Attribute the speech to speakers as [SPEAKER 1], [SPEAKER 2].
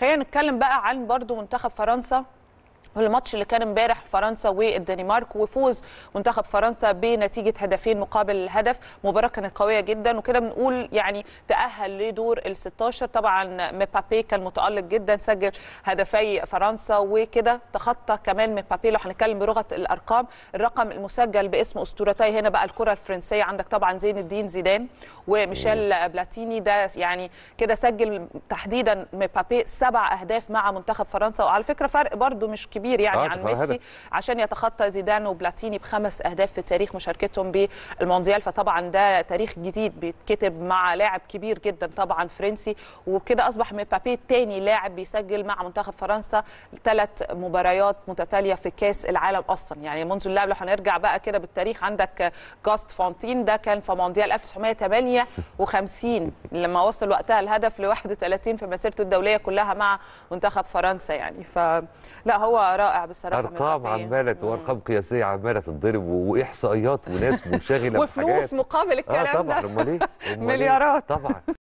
[SPEAKER 1] خلينا نتكلم بقى عن برضو منتخب فرنسا الماتش اللي كان امبارح فرنسا والدنمارك وفوز منتخب فرنسا بنتيجه هدفين مقابل هدف مباراه كانت قويه جدا وكده بنقول يعني تاهل لدور ال 16 طبعا مبابي كان متالق جدا سجل هدفي فرنسا وكده تخطى كمان مبابي لو هنتكلم بلغه الارقام الرقم المسجل باسم اسطورتي هنا بقى الكره الفرنسيه عندك طبعا زين الدين زيدان وميشيل بلاتيني ده يعني كده سجل تحديدا مبابي سبع اهداف مع منتخب فرنسا وعلى فكره فرق برده مش كبير يعني
[SPEAKER 2] آه،
[SPEAKER 1] عن
[SPEAKER 2] ده
[SPEAKER 1] ميسي
[SPEAKER 2] هدف.
[SPEAKER 1] عشان يتخطى زيدان وبلاتيني بخمس اهداف في تاريخ مشاركتهم بالمونديال فطبعا ده تاريخ جديد بيتكتب مع لاعب كبير جدا طبعا فرنسي وبكده اصبح مبابي تاني لاعب بيسجل مع منتخب فرنسا ثلاث مباريات متتاليه في كاس العالم اصلا يعني منذ اللعب لو هنرجع بقى كده بالتاريخ عندك جاست فونتين ده كان في مونديال 1958 لما وصل وقتها الهدف ل 31 في مسيرته الدوليه كلها مع منتخب فرنسا يعني فلا هو رائع بصراحه
[SPEAKER 2] ارقام
[SPEAKER 1] مبابي.
[SPEAKER 2] عماله وارقام قياسيه عماله تتضرب واحصائيات وناس منشغله
[SPEAKER 1] وفلوس
[SPEAKER 2] بحاجات
[SPEAKER 1] مقابل الكلام
[SPEAKER 2] اه طبعا
[SPEAKER 1] ده
[SPEAKER 2] امال ايه أمال إيه؟
[SPEAKER 1] مليارات.
[SPEAKER 2] طبعا